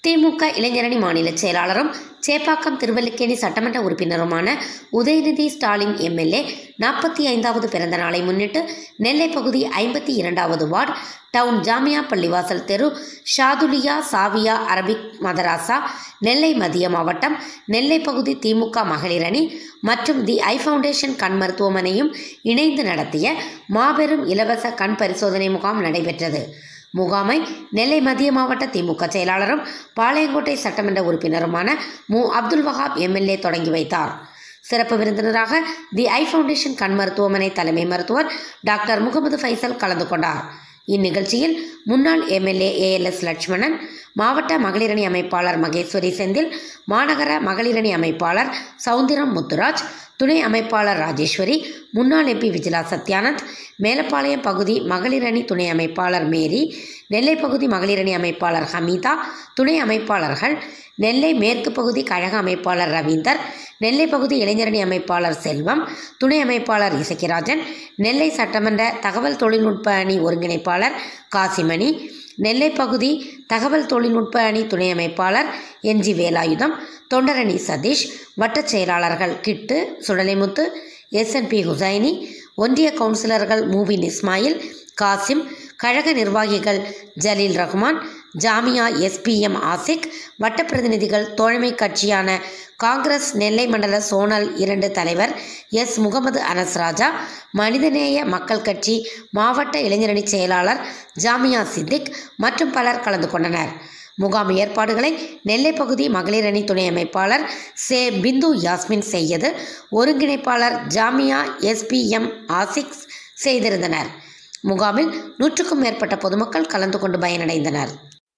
திமுக இளைஞரணி மாநில செயலாளரும் சேப்பாக்கம் திருவல்லிக்கேணி சட்டமன்ற உறுப்பினருமான உதயநிதி ஸ்டாலின் எம்எல்ஏ நாற்பத்தி ஐந்தாவது பிறந்த நாளை முன்னிட்டு நெல்லை பகுதி ஐம்பத்தி இரண்டாவது வார்டு டவுன் ஜாமியா பள்ளிவாசல் தெரு ஷாதுலியா சாவியா அரபிக் மதராசா நெல்லை மத்திய மாவட்டம் நெல்லை பகுதி திமுக மகளிர் அணி மற்றும் தி ஐ ஃபவுண்டேஷன் கண் மருத்துவமனையும் இணைந்து நடத்திய மாபெரும் இலவச கண் பரிசோதனை முகாம் நடைபெற்றது முகாமை நெல்லை மத்திய மாவட்ட திமுக செயலாளரும் பாளையங்கோட்டை சட்டமன்ற உறுப்பினருமான மு அப்துல் வஹாப் எம்எல்ஏ தொடங்கி வைத்தார் சிறப்பு விருந்தினராக தி ஐ ஃபவுண்டேஷன் கண் மருத்துவமனை தலைமை மருத்துவர் டாக்டர் முகமது ஃபைசல் கலந்து கொண்டார் இந்நிகழ்ச்சியில் முன்னாள் எம்எல்ஏ ஏஎல்எஸ் லட்சுமணன் மாவட்ட மகளிரணி அமைப்பாளர் மகேஸ்வரி செந்தில் மாநகர மகளிரணி அமைப்பாளர் சவுந்திரம் முத்துராஜ் துணை அமைப்பாளர் ராஜேஸ்வரி முன்னாள் எம்பி விஜிலா சத்யானந்த் மேலப்பாளையம் பகுதி மகளிரணி துணை அமைப்பாளர் மேரி நெல்லை பகுதி மகளிரணி அமைப்பாளர் ஹமீதா துணை அமைப்பாளர்கள் நெல்லை மேற்கு பகுதி கழக அமைப்பாளர் ரவீந்தர் நெல்லை பகுதி இளைஞரணி அமைப்பாளர் செல்வம் துணை அமைப்பாளர் இசக்கிராஜன் நெல்லை சட்டமன்ற தகவல் தொழில்நுட்ப அணி ஒருங்கிணைப்பாளர் காசிமணி நெல்லை பகுதி தகவல் தொழில்நுட்ப அணி துணை அமைப்பாளர் என்ஜி வேலாயுதம் தொண்டரணி சதீஷ் வட்டச் செயலாளர்கள் கிட்டு சுடலைமுத்து எஸ்என்பி ஹுசைனி ஒன்றிய கவுன்சிலர்கள் மூவின் இஸ்மாயில் காசிம் கழக நிர்வாகிகள் ஜலீல் ரஹ்மான் ஜாமியா எஸ்பிஎம் ஆசிக் வட்ட பிரதிநிதிகள் தோழமை கட்சியான காங்கிரஸ் நெல்லை மண்டல சோனல் இரண்டு தலைவர் எஸ் முகமது அனஸ் ராஜா மனிதநேய மக்கள் கட்சி மாவட்ட இளைஞரணி செயலாளர் ஜாமியா சித்திக் மற்றும் பலர் கலந்து கொண்டனர் முகாம் ஏற்பாடுகளை நெல்லை பகுதி மகளிர் அணி துணை அமைப்பாளர் சே பிந்து யாஸ்மின் செய்யது ஒருங்கிணைப்பாளர் ஜாமியா எஸ்பிஎம் ஆசிக்ஸ் செய்திருந்தனர் முகாமில் நூற்றுக்கும் மேற்பட்ட பொதுமக்கள் கலந்து கொண்டு பயனடைந்தனர்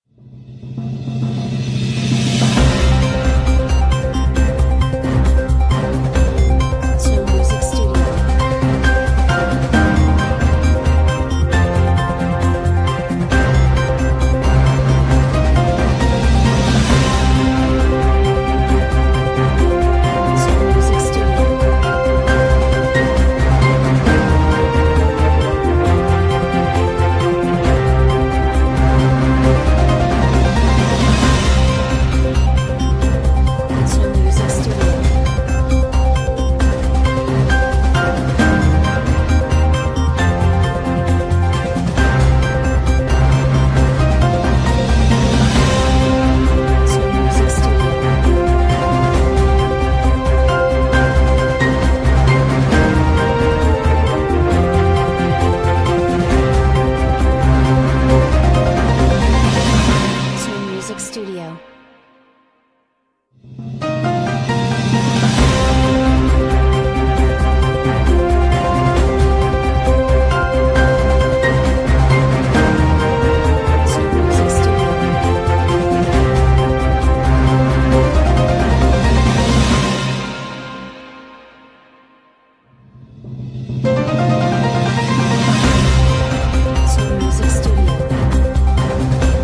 Snow Music Studio. Snow Music Studio. Snow Music Studio. Snow Music Studio. Snow Music Studio. Snow Music Studio. Snow Music Studio.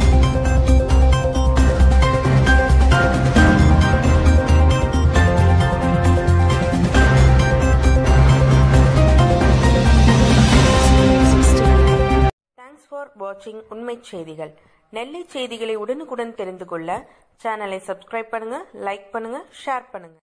Snow Music Studio. Thanks for வாட்சிங் உண்மை செய்திகள் நெல்லை செய்திகளை உடனுக்குடன் தெரிந்து கொள்ள சேனலை சப்ஸ்கிரைப் பண்ணுங்க லைக் பண்ணுங்க ஷேர் பண்ணுங்க